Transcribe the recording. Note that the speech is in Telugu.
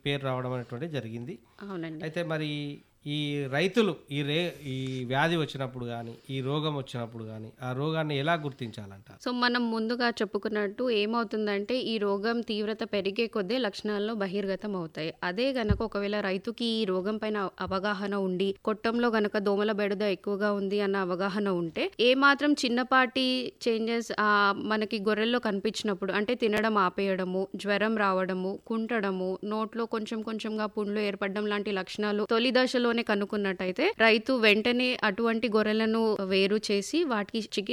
పేరు రావడం అనేటువంటి జరిగింది అవునండి అయితే మరి ఈ రైతులు ఈ రే ఈ వ్యాధి వచ్చినప్పుడు కానీ ఈ రోగం వచ్చినప్పుడు కానీ ఆ రోగాన్ని ఎలా గుర్తించాలంట సో మనం ముందుగా చెప్పుకున్నట్టు ఏమవుతుందంటే ఈ రోగం తీవ్రత పెరిగే కొద్దీ లక్షణాల్లో బహిర్గతం అవుతాయి అదే గనక ఒకవేళ రైతుకి ఈ రోగం పైన అవగాహన ఉండి కొట్టంలో గనక దోమల బెడద ఎక్కువగా ఉంది అన్న అవగాహన ఉంటే ఏ మాత్రం చిన్నపాటి చేంజెస్ మనకి గొర్రెల్లో కనిపించినప్పుడు అంటే తినడం ఆపేయడము జ్వరం రావడము కుంటడము నోట్లో కొంచెం కొంచెంగా పుండ్లు ఏర్పడడం లాంటి లక్షణాలు తొలి దశలోనే కనుక్కున్నట్టయితే రైతు వెంటనే అటువంటి గొర్రెలను వేరు చేసి వాటికి చికి